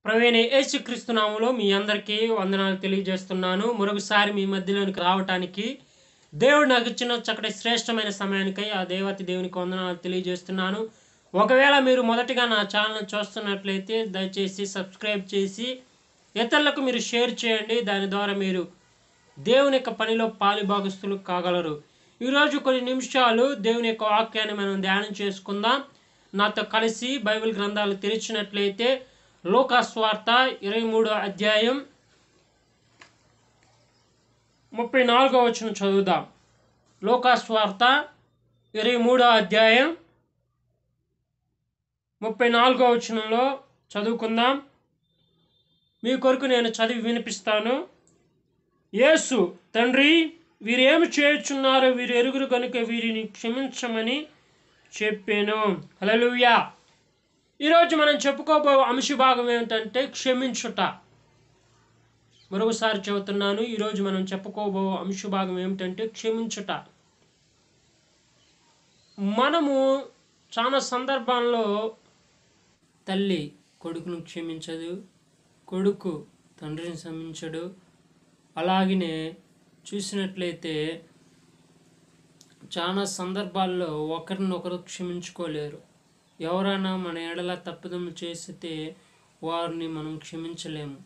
ప్రవీణ యేసుక్రీస్తు నామములో మీ అందరికీ వందనాలు తెలియజేస్తున్నాను మరొకసారి మీ మధ్యలోనికి రావటానికి దేవుడు నాకు ఇచ్చిన చక్కటి శ్రేష్టమైన సమయానికై ఆ దేవతి దేవునికి వందనాలు తెలియజేస్తున్నాను ఒకవేళ మీరు మొదటిగా నా ఛానల్ చూస్తున్నట్లయితే దయచేసి సబ్స్క్రైబ్ చేసి ఇతరులకు మీరు షేర్ చేయండి దాని ద్వారా మీరు దేవుని యొక్క పనిలో పాలిభాగస్తులు కాగలరు ఈరోజు కొన్ని నిమిషాలు దేవుని యొక్క వాక్యాన్ని మనం ధ్యానం చేసుకుందాం నాతో కలిసి బైబిల్ గ్రంథాలు తెరిచినట్లయితే లోకాస్వార్త ఇరవై మూడో అధ్యాయం ముప్పై నాలుగో వచ్చిన చదువుదాం లోకాస్వార్త ఇరవై మూడో అధ్యాయం ముప్పై నాలుగో వచనంలో చదువుకుందాం మీ కొరకు నేను చదివి వినిపిస్తాను యేసు తండ్రి వీరేమి చేయుచున్నారో వీరు ఎరుగురు కనుక వీరిని క్షమించమని చెప్పాను హల్లెలూయా ఈరోజు మనం చెప్పుకోబో అంశ భాగం ఏమిటంటే క్షమించుట మరొకసారి చెబుతున్నాను ఈరోజు మనం చెప్పుకోబో అంశ భాగం ఏమిటంటే క్షమించుట మనము చాలా సందర్భాల్లో తల్లి కొడుకును క్షమించదు కొడుకు తండ్రిని క్షమించడు అలాగనే చూసినట్లయితే చాలా సందర్భాల్లో ఒకరినొకరు క్షమించుకోలేరు ఎవరైనా మన ఎడల తప్పిదములు చేస్తే వారిని మనం క్షమించలేము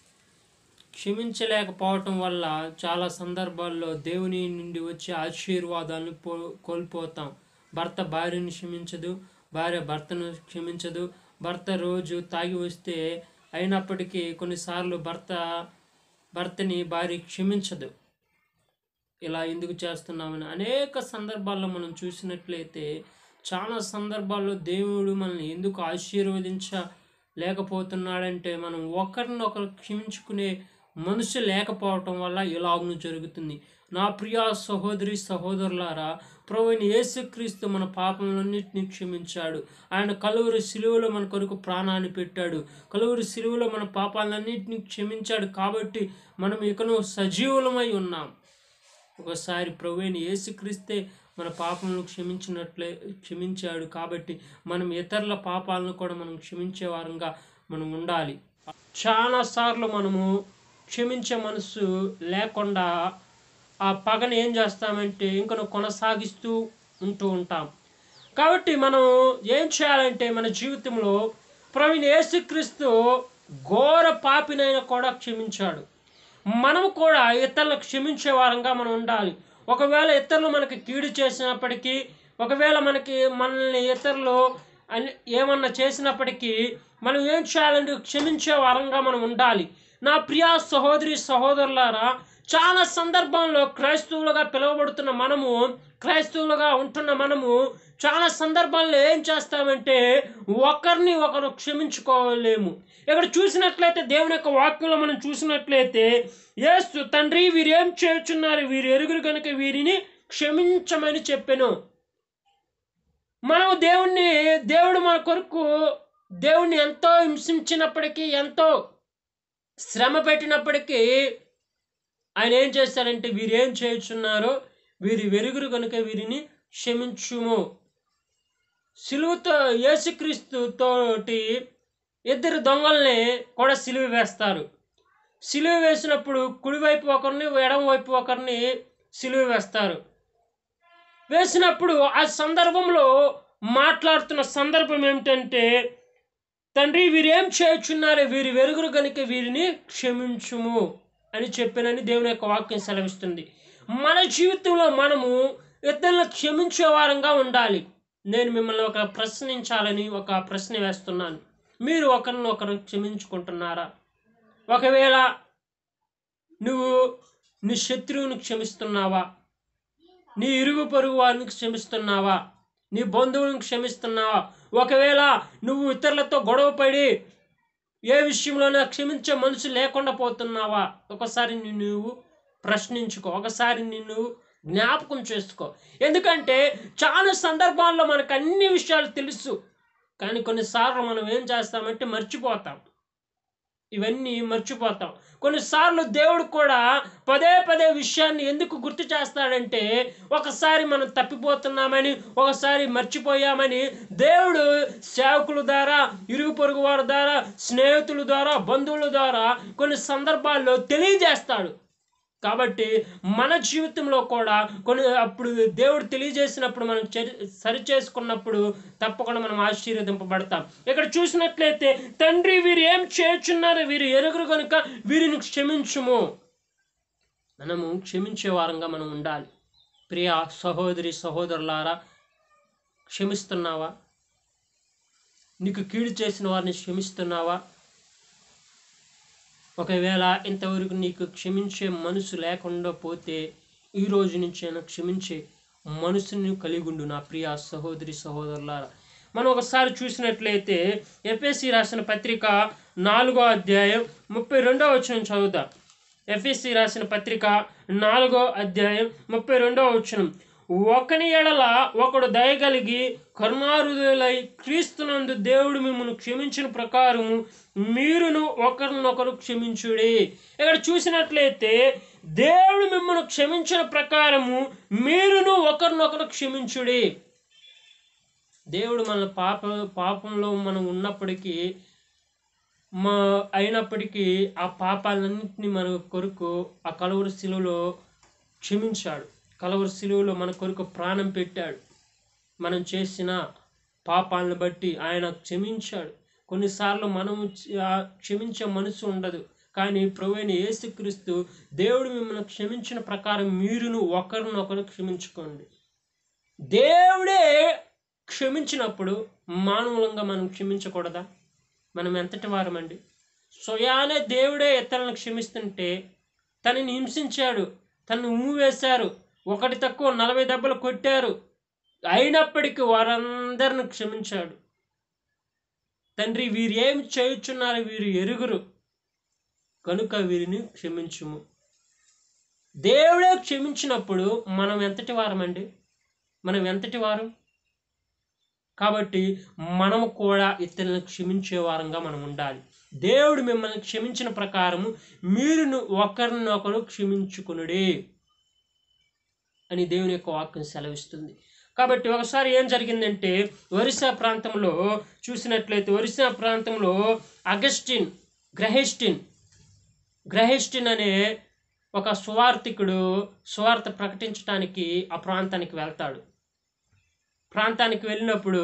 క్షమించలేకపోవటం వల్ల చాలా సందర్భాల్లో దేవుని నుండి వచ్చే ఆశీర్వాదాలను పో కోల్పోతాం భర్త భార్యను క్షమించదు భార్య భర్తను క్షమించదు భర్త రోజు తాగి వస్తే అయినప్పటికీ కొన్నిసార్లు భర్త భర్తని భార్య క్షమించదు ఇలా ఎందుకు చేస్తున్నామని అనేక సందర్భాల్లో మనం చూసినట్లయితే చాలా సందర్భాల్లో దేవుడు మనల్ని ఎందుకు ఆశీర్వదించ లేకపోతున్నాడంటే మనం ఒకరినొకరు క్షమించుకునే మనసు లేకపోవటం వల్ల ఇలాగును జరుగుతుంది నా ప్రియ సహోదరి సహోదరులారా ప్రభుని యేసుక్రీస్తు మన పాపములన్నింటినీ క్షమించాడు ఆయన కలువురు సిలువలో మన కొరకు ప్రాణాన్ని పెట్టాడు కలువురు సిలువలో మన పాపాలన్నింటినీ క్షమించాడు కాబట్టి మనం ఇకను సజీవులమై ఉన్నాం ఒకసారి ప్రభుని యేసుక్రీస్తే మన పాపలను క్షమించినట్లే క్షమించాడు కాబట్టి మనం ఇతరుల పాపాలను కూడా మనం క్షమించే వారంగా మనం ఉండాలి చాలాసార్లు మనము క్షమించే మనసు లేకుండా ఆ పగని ఏం చేస్తామంటే ఇంకను కొనసాగిస్తూ ఉంటూ ఉంటాం కాబట్టి మనం ఏం చేయాలంటే మన జీవితంలో ప్రవీణ్ యేసుక్రీస్తు ఘోర పాపినైనా కూడా క్షమించాడు మనం కూడా ఇతరులను క్షమించే వారంగా మనం ఉండాలి ఒకవేళ ఇతరులు మనకి కీడు చేసినప్పటికీ ఒకవేళ మనకి మనల్ని ఇతరులు అని ఏమన్నా చేసినప్పటికీ మనం ఏం చేయాలంటే క్షమించే వారంగా మనం ఉండాలి నా ప్రియ సహోదరి సహోదరులారా చాలా సందర్భంలో క్రైస్తవులుగా పిలువబడుతున్న మనము క్రైస్తవులుగా ఉంటున్న మనము చాలా సందర్భాల్లో ఏం చేస్తామంటే ఒకరిని ఒకరు క్షమించుకోలేము ఇక్కడ చూసినట్లయితే దేవుని యొక్క వాక్యంలో మనం చూసినట్లయితే యేసు తండ్రి వీరు ఏం చేస్తున్నారు వీరు ఎరుగురు కనుక వీరిని క్షమించమని చెప్పాను మనం దేవుణ్ణి దేవుడు మన కొరకు దేవుణ్ణి ఎంతో హింసించినప్పటికీ ఎంతో శ్రమ పెట్టినప్పటికీ ఆయన ఏం చేస్తారంటే వీరు ఏం చేయుచున్నారో వీరి వెరుగురు కనుక వీరిని క్షమించుము సిలువతో యేసుక్రీస్తు తోటి ఇద్దరు దొంగల్ని కూడా సిలువ వేస్తారు సిలువ వేసినప్పుడు కుడివైపు ఒకరిని ఎడమ వైపు ఒకరిని సిలువ వేస్తారు వేసినప్పుడు ఆ సందర్భంలో మాట్లాడుతున్న సందర్భం ఏమిటంటే తండ్రి వీరేం చేయుచున్నారో వీరి వెరుగురు కనుక వీరిని క్షమించుము అని చెప్పానని దేవుని యొక్క వాక్యం సెలవిస్తుంది మన జీవితంలో మనము ఇతరులను క్షమించే వారంగా ఉండాలి నేను మిమ్మల్ని ఒక ప్రశ్నించాలని ఒక ప్రశ్న వేస్తున్నాను మీరు ఒకరిని ఒకరు క్షమించుకుంటున్నారా ఒకవేళ నువ్వు నీ శత్రువుని క్షమిస్తున్నావా నీ ఇరుగు పొరుగు వారిని క్షమిస్తున్నావా నీ బంధువులను క్షమిస్తున్నావా ఒకవేళ నువ్వు ఇతరులతో గొడవపడి ఏ విషయంలోనైనా క్షమించే మనసు లేకుండా పోతున్నావా ఒకసారి నిన్ను నువ్వు ప్రశ్నించుకో ఒకసారి నిన్ను జ్ఞాపకం చేసుకో ఎందుకంటే చాలా సందర్భాల్లో మనకు అన్ని విషయాలు తెలుసు కానీ కొన్నిసార్లు మనం ఏం చేస్తామంటే మర్చిపోతాం ఇవన్నీ మర్చిపోతాం కొన్నిసార్లు దేవుడు కూడా పదే పదే విషయాన్ని ఎందుకు గుర్తు చేస్తాడంటే ఒకసారి మనం తప్పిపోతున్నామని ఒకసారి మర్చిపోయామని దేవుడు సేవకుల ద్వారా ఇరుగు పొరుగు వారి ద్వారా స్నేహితుల ద్వారా బంధువుల ద్వారా కొన్ని సందర్భాల్లో తెలియజేస్తాడు కాబట్టి మన జీవితంలో కూడా కొన్ని అప్పుడు దేవుడు తెలియజేసినప్పుడు మనం చరి- సరి చేసుకున్నప్పుడు తప్పకుండా మనం ఆశీర్వదింపబడతాం ఇక్కడ చూసినట్లయితే తండ్రి వీరు ఏం చేయుచున్నారు వీరు ఎరుగురు కనుక వీరిని క్షమించుము మనము క్షమించే వారంగా మనం ఉండాలి ప్రియ సహోదరి సహోదరులారా క్షమిస్తున్నావా నీకు కీడు చేసిన వారిని క్షమిస్తున్నావా ఒకవేళ ఇంతవరకు నీకు క్షమించే మనసు లేకుండా పోతే ఈ రోజు నుంచి అయినా క్షమించే మనసుని కలిగి ఉండు నా ప్రియ సహోదరి సహోదరులారా మనం ఒకసారి చూసినట్లయితే ఎఫ్ఎస్సి రాసిన పత్రిక నాలుగో అధ్యాయం ముప్పై రెండో వచనం చదువుదాం ఎఫ్ఎస్సి రాసిన పత్రిక నాలుగో అధ్యాయం ముప్పై రెండో వచనం ఒకని ఎడల ఒకడు దయగలిగి కరుణారుదులై క్రీస్తునందు దేవుడు మిమ్మల్ని క్షమించిన ప్రకారము మీరును ఒకరినొకరు క్షమించుడి ఇక్కడ చూసినట్లయితే దేవుడు మిమ్మల్ని క్షమించిన ప్రకారము మీరును ఒకరినొకరు క్షమించుడి దేవుడు మన పాప పాపంలో మనం ఉన్నప్పటికీ మా అయినప్పటికీ ఆ పాపాలన్నింటినీ మన కొరకు ఆ కలవరి శిలువలో క్షమించాడు కలవరి శిలువలో మన కొరకు ప్రాణం పెట్టాడు మనం చేసిన పాపాలను బట్టి ఆయన క్షమించాడు కొన్నిసార్లు మనం చ- ఆ క్షమించే మనసు ఉండదు కానీ ప్రభువైన యేసుక్రీస్తు దేవుడు మిమ్మల్ని క్షమించిన ప్రకారం మీరును ఒకరినొకరు క్షమించుకోండి దేవుడే క్షమించినప్పుడు మానవులంగా మనం క్షమించకూడదా మనం ఎంతటి వారమండి స్వయానే దేవుడే ఇతరులను క్షమిస్తుంటే తనని హింసించాడు తనని ఉమ్ము వేశారు ఒకటి తక్కువ నలభై దెబ్బలు కొట్టారు అయినప్పటికీ వారందరిని క్షమించాడు తండ్రి వీరు ఏమి చేయుచున్నారు వీరు ఎరుగురు కనుక వీరిని క్షమించుము దేవుడే క్షమించినప్పుడు మనం ఎంతటి వారమండి మనం ఎంతటి వారం కాబట్టి మనము కూడా ఇతరులను క్షమించే వారంగా మనం ఉండాలి దేవుడు మిమ్మల్ని క్షమించిన ప్రకారము మీరును ఒకరినొకరు క్షమించుకునుడి అని దేవుని యొక్క వాక్యం సెలవిస్తుంది కాబట్టి ఒకసారి ఏం జరిగిందంటే ఒరిస్సా ప్రాంతంలో చూసినట్లయితే ఒరిస్సా ప్రాంతంలో అగస్టిన్ గ్రహెస్టిన్ గ్రహెస్టిన్ అనే ఒక సువార్థికుడు సువార్త ప్రకటించడానికి ఆ ప్రాంతానికి వెళ్తాడు ప్రాంతానికి వెళ్ళినప్పుడు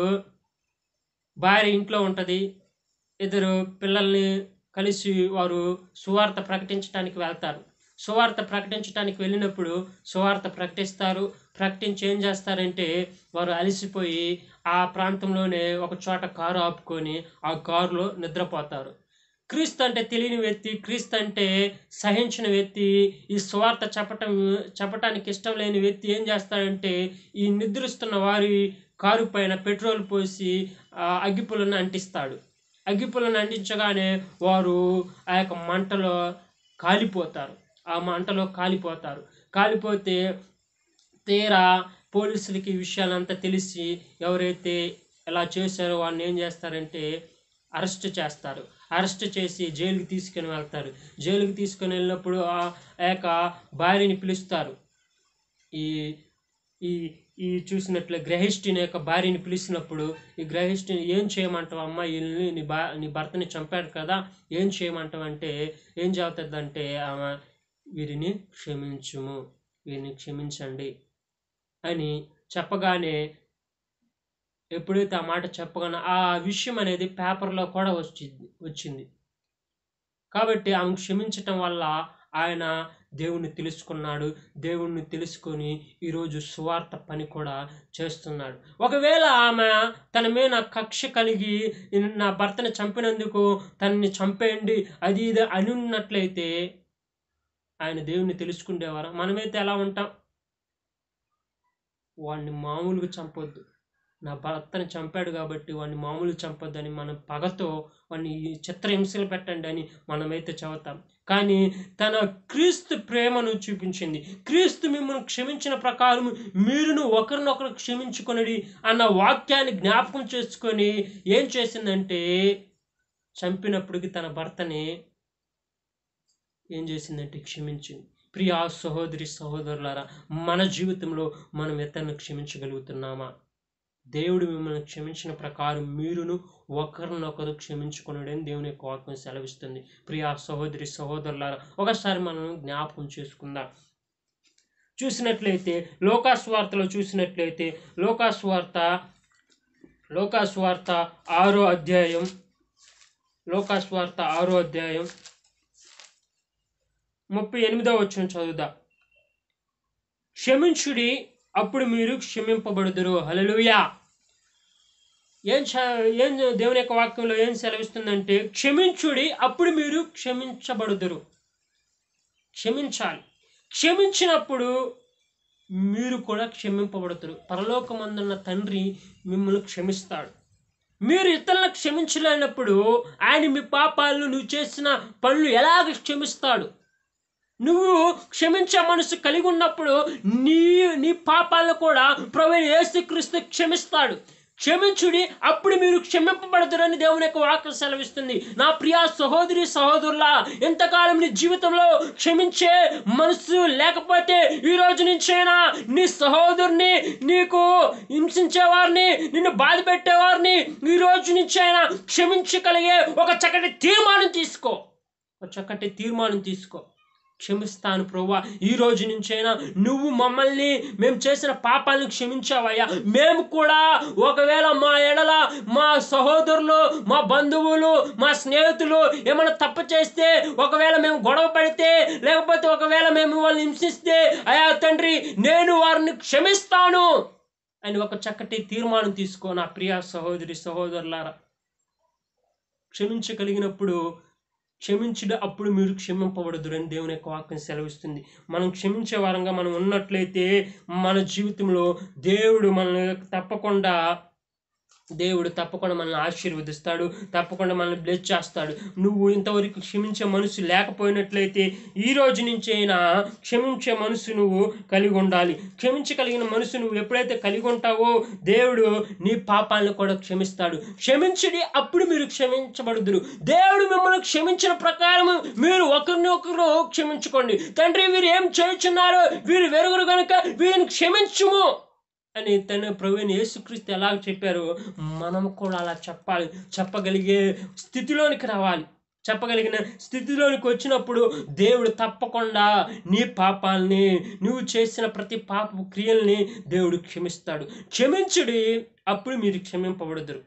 భార్య ఇంట్లో ఉంటుంది ఇద్దరు పిల్లల్ని కలిసి వారు సువార్త ప్రకటించడానికి వెళ్తారు సువార్త ప్రకటించడానికి వెళ్ళినప్పుడు సువార్త ప్రకటిస్తారు ప్రకటించి ఏం చేస్తారంటే వారు అలసిపోయి ఆ ప్రాంతంలోనే ఒక చోట కారు ఆపుకొని ఆ కారులో నిద్రపోతారు క్రీస్తు అంటే తెలియని వ్యక్తి క్రీస్తు అంటే సహించిన వ్యక్తి ఈ స్వార్థ చెప్పటం చెప్పటానికి ఇష్టం లేని వ్యక్తి ఏం చేస్తాడంటే ఈ నిద్రిస్తున్న వారి కారు పైన పెట్రోల్ పోసి ఆ అగ్గిపులను అంటిస్తాడు అగ్గిపులను అంటించగానే వారు ఆ యొక్క మంటలో కాలిపోతారు ఆ మంటలో కాలిపోతారు కాలిపోతే తీరా పోలీసులకి ఈ విషయాలంతా తెలిసి ఎవరైతే ఎలా చేశారో వాడిని ఏం చేస్తారంటే అరెస్ట్ చేస్తారు అరెస్ట్ చేసి జైలుకి తీసుకొని వెళ్తారు జైలుకి తీసుకొని వెళ్ళినప్పుడు ఆ ఆ యొక్క భార్యని పిలుస్తారు ఈ ఈ ఈ చూసినట్లు గ్రహిష్ఠిని యొక్క భార్యని పిలిచినప్పుడు ఈ గ్రహిష్ఠిని ఏం చేయమంటావు అమ్మ వీళ్ళని నీ బా నీ భర్తని చంపాడు కదా ఏం చేయమంటావు అంటే ఏం చెబుతుందంటే ఆమె వీరిని క్షమించుము వీరిని క్షమించండి అని చెప్పగానే ఎప్పుడైతే ఆ మాట చెప్పగానే ఆ విషయం అనేది పేపర్లో కూడా వచ్చింది వచ్చింది కాబట్టి ఆమె క్షమించటం వల్ల ఆయన దేవుణ్ణి తెలుసుకున్నాడు దేవుణ్ణి తెలుసుకొని ఈరోజు సువార్త పని కూడా చేస్తున్నాడు ఒకవేళ ఆమె తన మీద కక్ష కలిగి నా భర్తని చంపినందుకు తనని చంపేయండి అది ఇది అని ఉన్నట్లయితే ఆయన దేవుణ్ణి తెలుసుకునేవారా మనమైతే ఎలా ఉంటాం వాడిని మామూలుగా చంపొద్దు నా భర్తని చంపాడు కాబట్టి వాడిని మామూలు చంపొద్దని మనం పగతో వాడిని చిత్రహింసలు పెట్టండి అని మనమైతే చదువుతాం కానీ తన క్రీస్తు ప్రేమను చూపించింది క్రీస్తు మిమ్మల్ని క్షమించిన ప్రకారం మీరును ఒకరినొకరు క్షమించుకొనడి అన్న వాక్యాన్ని జ్ఞాపకం చేసుకొని ఏం చేసిందంటే చంపినప్పటికి తన భర్తని ఏం చేసిందంటే క్షమించింది ప్రియా సహోదరి సహోదరులారా మన జీవితంలో మనం ఇతరులను క్షమించగలుగుతున్నామా దేవుడు మిమ్మల్ని క్షమించిన ప్రకారం మీరును ఒకరినొకరు క్షమించుకునడని దేవుని యొక్క వాక్యం సెలవిస్తుంది ప్రియా సహోదరి సహోదరులారా ఒకసారి మనం జ్ఞాపకం చేసుకుందాం చూసినట్లయితే లోకాస్వార్తలో చూసినట్లయితే లోకాస్వార్త లోకాస్వార్త ఆరో అధ్యాయం లోకాస్వార్త ఆరో అధ్యాయం ముప్పై ఎనిమిదో వచ్చిన చదువుదా క్షమించుడి అప్పుడు మీరు క్షమింపబడుదురు హల్లెలూయా ఏం చ- ఏం దేవుని యొక్క వాక్యంలో ఏం సెలవిస్తుందంటే క్షమించుడి అప్పుడు మీరు క్షమించబడుదురు క్షమించాలి క్షమించినప్పుడు మీరు కూడా క్షమింపబడతారు పరలోకమందున్న తండ్రి మిమ్మల్ని క్షమిస్తాడు మీరు ఇతరులను క్షమించలేనప్పుడు ఆయన మీ పాపాలను నువ్వు చేసిన పనులు ఎలాగ క్షమిస్తాడు నువ్వు క్షమించే మనసు కలిగి ఉన్నప్పుడు నీ నీ పాపాలను కూడా ప్రవీణ యేసుక్రీస్తు క్షమిస్తాడు క్షమించుడి అప్పుడు మీరు క్షమింపబడతారని దేవుని యొక్క వాక్యం సెలవిస్తుంది నా ప్రియా సహోదరి సహోదరులా ఎంతకాలం నీ జీవితంలో క్షమించే మనసు లేకపోతే ఈ రోజు నుంచైనా నీ సహోదరుని నీకు హింసించే వారిని నిన్ను బాధ పెట్టేవారిని ఈ రోజు నుంచైనా క్షమించగలిగే ఒక చక్కటి తీర్మానం తీసుకో ఒక చక్కటి తీర్మానం తీసుకో క్షమిస్తాను ప్రభా ఈ రోజు నుంచైనా నువ్వు మమ్మల్ని మేము చేసిన పాపాలను క్షమించావయ్యా మేము కూడా ఒకవేళ మా ఎడల మా సహోదరులు మా బంధువులు మా స్నేహితులు ఏమైనా తప్పు చేస్తే ఒకవేళ మేము గొడవ పడితే లేకపోతే ఒకవేళ మేము వాళ్ళని హింసిస్తే అయా తండ్రి నేను వారిని క్షమిస్తాను అని ఒక చక్కటి తీర్మానం తీసుకో నా ప్రియ సహోదరి సహోదరులారా క్షమించగలిగినప్పుడు క్షమించుడు అప్పుడు మీరు క్షమింపబడదురు అని దేవుని యొక్క వాక్యం సెలవిస్తుంది మనం క్షమించే వారంగా మనం ఉన్నట్లయితే మన జీవితంలో దేవుడు మనల్ని తప్పకుండా దేవుడు తప్పకుండా మనల్ని ఆశీర్వదిస్తాడు తప్పకుండా మనల్ని బ్లెస్ చేస్తాడు నువ్వు ఇంతవరకు క్షమించే మనసు లేకపోయినట్లయితే ఈ రోజు నుంచి అయినా క్షమించే మనసు నువ్వు కలిగి ఉండాలి క్షమించగలిగిన మనసు నువ్వు ఎప్పుడైతే కలిగి ఉంటావో దేవుడు నీ పాపాలను కూడా క్షమిస్తాడు క్షమించడి అప్పుడు మీరు క్షమించబడుదురు దేవుడు మిమ్మల్ని క్షమించిన ప్రకారం మీరు ఒకరిని ఒకరు క్షమించుకోండి తండ్రి వీరు ఏం చేయుచున్నారో వీరు వెరుగురు కనుక వీరిని క్షమించుము అని తన ప్రవీణ్ యేసుక్రీస్తు ఎలా చెప్పారో మనం కూడా అలా చెప్పాలి చెప్పగలిగే స్థితిలోనికి రావాలి చెప్పగలిగిన స్థితిలోనికి వచ్చినప్పుడు దేవుడు తప్పకుండా నీ పాపాలని నువ్వు చేసిన ప్రతి పాప క్రియల్ని దేవుడు క్షమిస్తాడు క్షమించుడి అప్పుడు మీరు క్షమింపబడదురు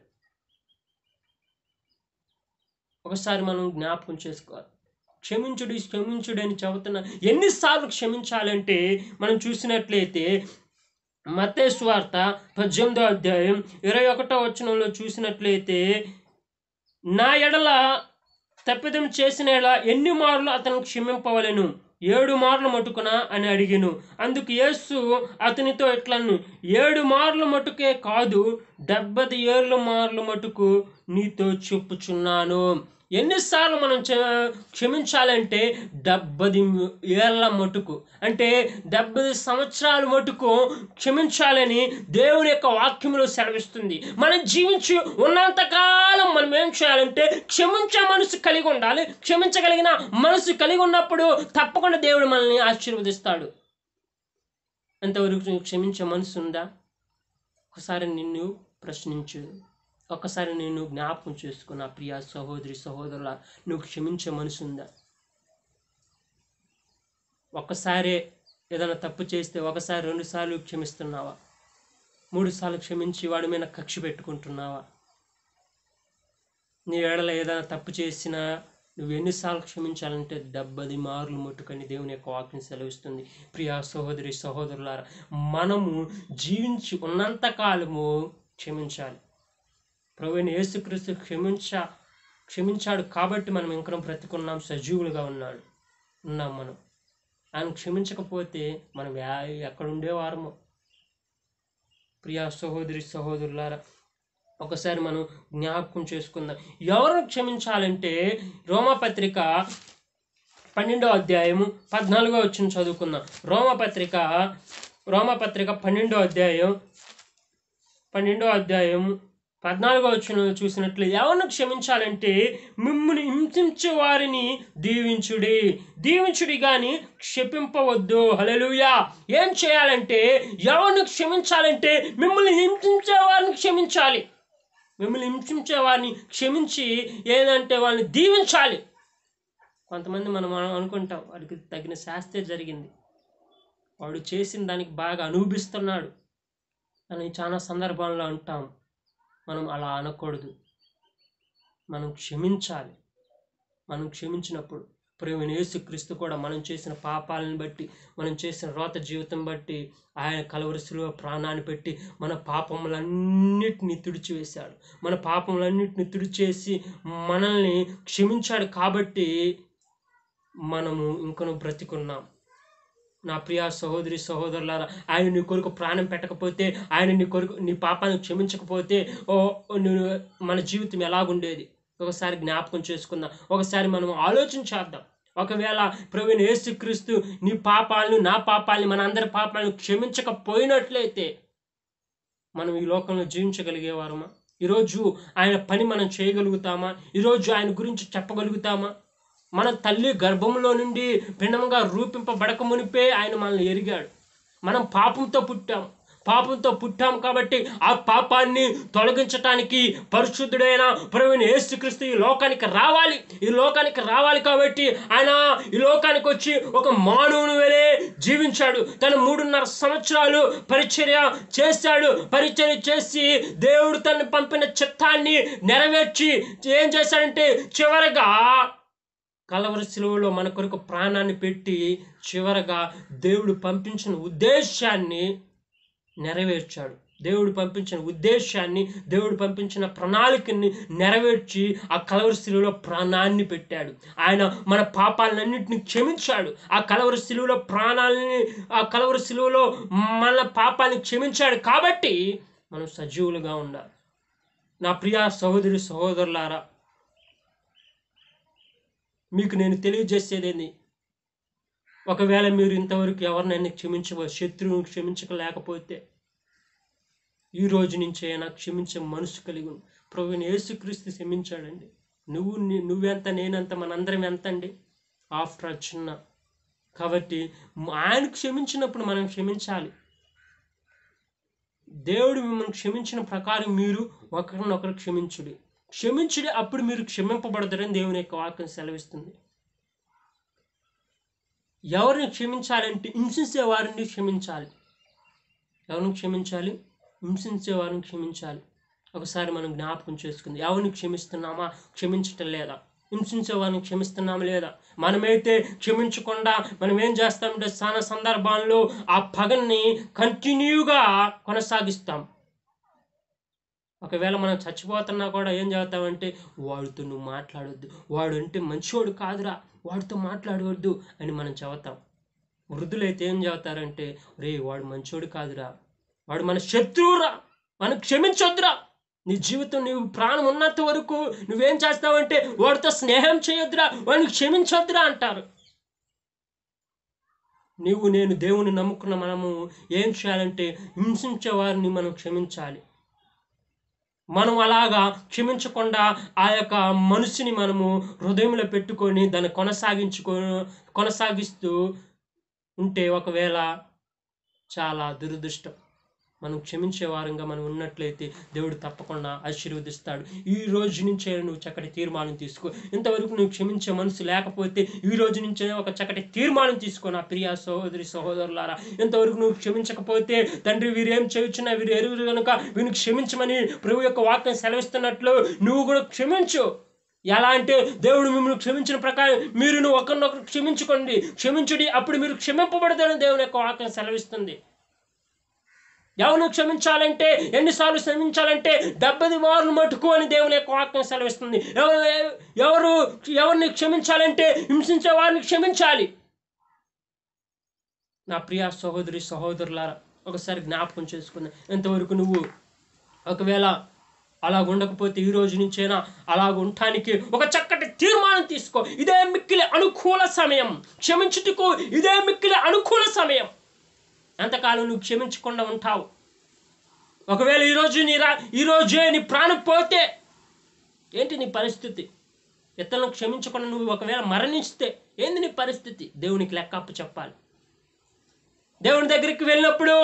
ఒకసారి మనం జ్ఞాపకం చేసుకోవాలి క్షమించుడి క్షమించుడి అని చెబుతున్నా ఎన్నిసార్లు క్షమించాలంటే మనం చూసినట్లయితే మతే స్వార్త పద్దెనిమిదో అధ్యాయం ఇరవై ఒకటో వచనంలో చూసినట్లయితే నా ఎడల తప్పిదం చేసిన ఎడల ఎన్ని మార్లు అతను క్షమింపవలెను ఏడు మార్లు మటుకున అని అడిగిను అందుకు యేసు అతనితో ఇట్లను ఏడు మార్లు మటుకే కాదు డెబ్బై ఏళ్ళ మార్లు మటుకు నీతో చెప్పుచున్నాను ఎన్నిసార్లు మనం క్ష- క్షమించాలంటే డెబ్బై ఏళ్ళ మటుకు అంటే డెబ్బై సంవత్సరాల మటుకు క్షమించాలని దేవుని యొక్క వాక్యంలో సెలవిస్తుంది మనం జీవించి ఉన్నంతకాలం మనం ఏం చేయాలంటే క్షమించే మనసు కలిగి ఉండాలి క్షమించగలిగిన మనసు కలిగి ఉన్నప్పుడు తప్పకుండా దేవుడు మనల్ని ఆశీర్వదిస్తాడు అంతవరకు నీకు క్షమించే మనసు ఉందా ఒకసారి నిన్ను ప్రశ్నించు ఒక్కసారి నేను జ్ఞాపకం చేసుకున్న ప్రియ సహోదరి సహోదరుల నువ్వు క్షమించే మనసు ఉందా ఒక్కసారే ఏదైనా తప్పు చేస్తే ఒకసారి రెండు సార్లు క్షమిస్తున్నావా మూడు సార్లు క్షమించి వాడి మీద కక్ష పెట్టుకుంటున్నావా నీ ఏడల ఏదైనా తప్పు చేసినా నువ్వు ఎన్నిసార్లు క్షమించాలంటే డెబ్బది మార్లు ముట్టుకొని దేవుని యొక్క వాక్యం సెలవిస్తుంది ప్రియా సహోదరి సహోదరులారా మనము జీవించి ఉన్నంత కాలము క్షమించాలి ప్రభుని యేసుక్రీస్తు క్షమించ క్షమించాడు కాబట్టి మనం ఇంకా బ్రతికున్నాం సజీవులుగా ఉన్నాడు ఉన్నాం మనం ఆయన క్షమించకపోతే మనం యా- ఎక్కడ ఉండేవారమో ప్రియా సహోదరి సహోదరులారా ఒకసారి మనం జ్ఞాపకం చేసుకుందాం ఎవరు క్షమించాలంటే రోమపత్రిక పన్నెండో అధ్యాయము పద్నాలుగో వచ్చిన చదువుకుందాం రోమపత్రిక రోమపత్రిక పన్నెండో అధ్యాయం పన్నెండో అధ్యాయం పద్నాలుగో వచ్చిన చూసినట్లు ఎవరిని క్షమించాలంటే మిమ్మల్ని హింసించే వారిని దీవించుడి దీవించుడి గాని క్షమింపవద్దు హల్లెలూయా ఏం చేయాలంటే ఎవరిని క్షమించాలంటే మిమ్మల్ని హింసించే వారిని క్షమించాలి మిమ్మల్ని హింసించే వారిని క్షమించి ఏదంటే వాళ్ళని దీవించాలి కొంతమంది మనం అను- అనుకుంటాం వాడికి తగిన శాస్త్రే జరిగింది వాడు చేసిన దానికి బాగా అనుభవిస్తున్నాడు అని చాలా సందర్భాల్లో అంటాం మనం అలా అనకూడదు మనం క్షమించాలి మనం క్షమించినప్పుడు ప్రేమ యేసుక్రీస్తు కూడా మనం చేసిన పాపాలను బట్టి మనం చేసిన రోత జీవితం బట్టి ఆయన కలవరసులో ప్రాణాన్ని పెట్టి మన పాపములన్నిటిని తుడిచివేశాడు మన పాపములన్నిటిని తుడిచేసి మనల్ని క్షమించాడు కాబట్టి మనము ఇంకను బ్రతికున్నాం నా ప్రియ సహోదరి సహోదరులారా ఆయన నీ కొరకు ప్రాణం పెట్టకపోతే ఆయన నీ కొరకు నీ పాపాన్ని క్షమించకపోతే ఓ నువ్వు మన జీవితం ఎలాగుండేది ఒకసారి జ్ఞాపకం చేసుకుందాం ఒకసారి మనం ఆలోచన చేద్దాం ఒకవేళ ప్రవీణ్ యేసుక్రీస్తు నీ పాపాలను నా పాపాలని మన అందరి పాపాలను క్షమించకపోయినట్లయితే మనం ఈ లోకంలో జీవించగలిగేవారమా ఈరోజు ఆయన పని మనం చేయగలుగుతామా ఈరోజు ఆయన గురించి చెప్పగలుగుతామా మన తల్లి గర్భంలో నుండి భిన్నంగా రూపింపబడక మునిపే ఆయన మనల్ని ఎరిగాడు మనం పాపంతో పుట్టాం పాపంతో పుట్టాం కాబట్టి ఆ పాపాన్ని తొలగించటానికి పరిశుద్ధుడైన ప్రవీణ యేసుక్రీస్తు ఈ లోకానికి రావాలి ఈ లోకానికి రావాలి కాబట్టి ఆయన ఈ లోకానికి వచ్చి ఒక మానవుని వేలే జీవించాడు తన మూడున్నర సంవత్సరాలు పరిచర్య చేశాడు పరిచర్య చేసి దేవుడు తను పంపిన చిత్తాన్ని నెరవేర్చి ఏం చేశాడంటే చివరగా కలవరి శిలువలో మన కొరకు ప్రాణాన్ని పెట్టి చివరగా దేవుడు పంపించిన ఉద్దేశాన్ని నెరవేర్చాడు దేవుడు పంపించిన ఉద్దేశాన్ని దేవుడు పంపించిన ప్రణాళికని నెరవేర్చి ఆ కలవరి శిలువలో ప్రాణాన్ని పెట్టాడు ఆయన మన పాపాలన్నింటినీ క్షమించాడు ఆ కలవరి శిలువలో ప్రాణాలని ఆ కలవరి శిలువలో మన పాపాలని క్షమించాడు కాబట్టి మనం సజీవులుగా ఉండాలి నా ప్రియ సహోదరి సహోదరులారా మీకు నేను తెలియజేసేదేంది ఒకవేళ మీరు ఇంతవరకు ఎవరినైనా క్షమించవ శత్రువుని క్షమించలేకపోతే ఈ రోజు నుంచి అయినా క్షమించే మనసు కలిగి ఉండు. ప్రభువుని యేసుక్రీస్తు క్షమించాడండి నువ్వు నీ- నువ్వెంత నేనెంత మనందరం ఎంత అండి ఆఫ్టర్ ఆల్ చిన్న కాబట్టి మ- ఆయన క్షమించినప్పుడు మనం క్షమించాలి దేవుడు మిమ్మల్ని క్షమించిన ప్రకారం మీరు ఒకరినొకరు క్షమించుడి క్షమించుడి అప్పుడు మీరు క్షమింపబడతారని దేవుని యొక్క వాక్యం సెలవిస్తుంది ఎవరిని క్షమించాలంటే హింసించే వారిని క్షమించాలి ఎవరిని క్షమించాలి హింసించే వారిని క్షమించాలి ఒకసారి మనం జ్ఞాపకం చేసుకుంది ఎవరిని క్షమిస్తున్నామా క్షమించటం లేదా హింసించే వారిని క్షమిస్తున్నామా లేదా మనమైతే క్షమించకుండా మనం ఏం చేస్తామంటే చాలా సందర్భాల్లో ఆ పగని కంటిన్యూగా కొనసాగిస్తాం ఒకవేళ మనం చచ్చిపోతున్నా కూడా ఏం చేస్తామంటే వాడితో నువ్వు మాట్లాడొద్దు వాడు అంటే మంచివాడు కాదురా వాడితో మాట్లాడవద్దు అని మనం చెబుతాం వృద్ధులైతే ఏం చెబుతారంటే రే వాడు మంచోడు కాదురా వాడు మన శత్రువురా మనం క్షమించొద్దురా నీ జీవితం నీవు ప్రాణం ఉన్నంత వరకు నువ్వేం చేస్తావంటే వాడితో స్నేహం చేయొద్దురా వాడిని క్షమించొద్దురా అంటారు నీవు నేను దేవుని నమ్ముకున్న మనము ఏం చేయాలంటే హింసించే వారిని మనం క్షమించాలి మనం అలాగా క్షమించకుండా ఆ యొక్క మనసుని మనము హృదయంలో పెట్టుకొని దాన్ని కొనసాగించుకో కొనసాగిస్తూ ఉంటే ఒకవేళ చాలా దురదృష్టం మనం క్షమించే వారంగా మనం ఉన్నట్లయితే దేవుడు తప్పకుండా ఆశీర్వదిస్తాడు ఈ రోజు నుంచే నువ్వు చక్కటి తీర్మానం తీసుకో ఇంతవరకు నువ్వు క్షమించే మనసు లేకపోతే ఈ రోజు నుంచే ఒక చక్కటి తీర్మానం తీసుకో నా ప్రియ సహోదరి సహోదరులారా ఇంతవరకు నువ్వు క్షమించకపోతే తండ్రి వీరేం చేయుచున్నా వీరు ఎరువురు కనుక వీరిని క్షమించమని ప్రభు యొక్క వాక్యం సెలవిస్తున్నట్లు నువ్వు కూడా క్షమించు ఎలా అంటే దేవుడు మిమ్మల్ని క్షమించిన ప్రకారం మీరు నువ్వు ఒకరినొకరు క్షమించుకోండి క్షమించుడి అప్పుడు మీరు క్షమింపబడతారని దేవుని యొక్క వాక్యం సెలవిస్తుంది ఎవరిని క్షమించాలంటే ఎన్నిసార్లు క్షమించాలంటే డెబ్బది మార్లు మటుకు అని దేవుని యొక్క వాక్యం సెలవిస్తుంది ఎవరు ఎవరు ఎవరిని క్షమించాలంటే హింసించే వారిని క్షమించాలి నా ప్రియ సహోదరి సహోదరులారా ఒకసారి జ్ఞాపకం చేసుకుందాం ఎంతవరకు నువ్వు ఒకవేళ అలా ఉండకపోతే ఈ రోజు నుంచైనా అలా ఉండటానికి ఒక చక్కటి తీర్మానం తీసుకో ఇదే మిక్కిలి అనుకూల సమయం క్షమించుటకు ఇదే మిక్కిలి అనుకూల సమయం ఎంతకాలం నువ్వు క్షమించకుండా ఉంటావు ఒకవేళ ఈరోజు నీ రా ఈరోజే నీ ప్రాణం పోతే ఏంటి నీ పరిస్థితి ఇతరులను క్షమించకుండా నువ్వు ఒకవేళ మరణిస్తే ఏంది నీ పరిస్థితి దేవునికి లెక్క అప్పు చెప్పాలి దేవుని దగ్గరికి వెళ్ళినప్పుడు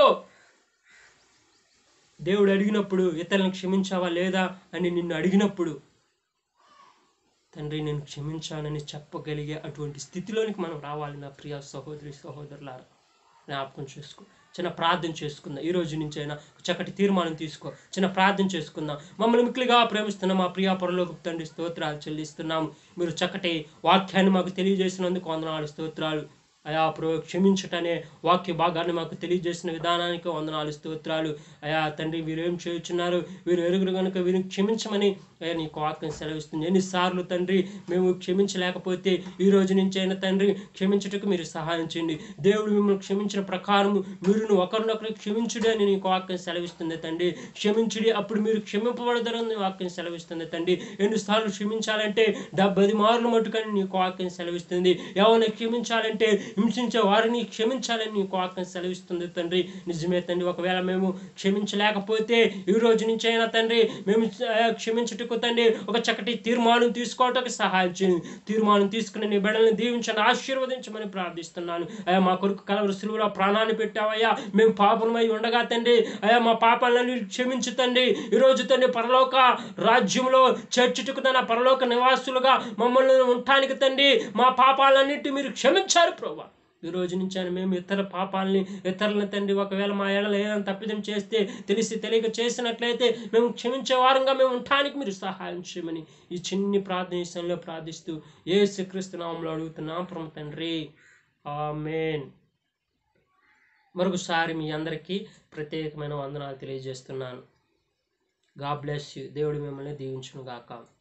దేవుడు అడిగినప్పుడు ఇతరులను క్షమించావా లేదా అని నిన్ను అడిగినప్పుడు తండ్రి నేను క్షమించానని చెప్పగలిగే అటువంటి స్థితిలోనికి మనం రావాలి నా ప్రియ సహోదరి సహోదరులారా జ్ఞాపకం చేసుకో చిన్న ప్రార్థన చేసుకుందాం ఈ రోజు నుంచి అయినా చక్కటి తీర్మానం తీసుకో చిన్న ప్రార్థన చేసుకుందాం మమ్మల్ని మిక్కిలిగా ప్రేమిస్తున్న మా ప్రియా పరలోకి తండ్రి స్తోత్రాలు చెల్లిస్తున్నాము మీరు చక్కటి వాక్యాన్ని మాకు తెలియజేసినందుకు వందనాలు స్తోత్రాలు అయా ప్రభు క్షమించటనే వాక్య భాగాన్ని మాకు తెలియజేసిన విధానానికి వందనాలు స్తోత్రాలు అయా తండ్రి వీరు ఏం చేయుచున్నారు వీరు ఎరుగురు కనుక వీరిని క్షమించమని అయ్యా నీకు వాక్యం సెలవిస్తుంది ఎన్నిసార్లు తండ్రి మేము క్షమించలేకపోతే ఈ రోజు నుంచి అయినా తండ్రి క్షమించుటకు మీరు సహాయం చేయండి దేవుడు మిమ్మల్ని క్షమించిన ప్రకారం మీరు ఒకరినొకరు క్షమించుడే అని నీకు వాక్యం సెలవిస్తుంది తండ్రి క్షమించుడి అప్పుడు మీరు క్షమింపబడతారని వాక్యం సెలవిస్తుంది తండ్రి ఎన్నిసార్లు క్షమించాలంటే డెబ్బై మార్లు మట్టుకని నీకు వాక్యం సెలవిస్తుంది ఎవరిని క్షమించాలంటే హింసించే వారిని క్షమించాలని నీకు వాక్యం సెలవిస్తుంది తండ్రి నిజమే తండ్రి ఒకవేళ మేము క్షమించలేకపోతే ఈ రోజు నుంచి అయినా తండ్రి మేము ఆ, క్షమించుటకు తండ్రి ఒక చక్కటి తీర్మానం తీసుకోవటానికి సహాయం చేయండి తీర్మానం తీసుకుని నీ బిడ్డల్ని దీవించండి ఆశీర్వదించమని ప్రార్థిస్తున్నాను అయ్యా మా కొరకు కలవరు సులువులో ప్రాణాన్ని పెట్టావయ్యా మేము పాపలమై ఉండగా తండ్రి అయ్యా మా పాపాలను క్షమించు తండ్రి ఈరోజు తండ్రి పరలోక రాజ్యంలో చేర్చుటకు తన పరలోక నివాసులుగా మమ్మల్ని ఉండటానికి తండ్రి మా పాపాలన్నిటి మీరు క్షమించారు ప్రభా ఈ రోజు నుంచి అయినా మేము ఇతర పాపాలని ఇతరులను తండ్రి ఒకవేళ మా ఏడలో ఏదైనా తప్పిదం చేస్తే తెలిసి తెలియక చేసినట్లయితే మేము క్షమించే వారంగా మేము ఉండటానికి మీరు సహాయం చేయమని ఈ చిన్ని ప్రార్థన విషయంలో ప్రార్థిస్తూ ఏ శ్రీకృష్ణ నామంలో అడుగుతున్నాం పరమ తండ్రి ఆమెన్ మరొకసారి మీ అందరికీ ప్రత్యేకమైన వందనాలు తెలియజేస్తున్నాను గా బ్లెస్ యూ దేవుడు మిమ్మల్ని దీవించును గాక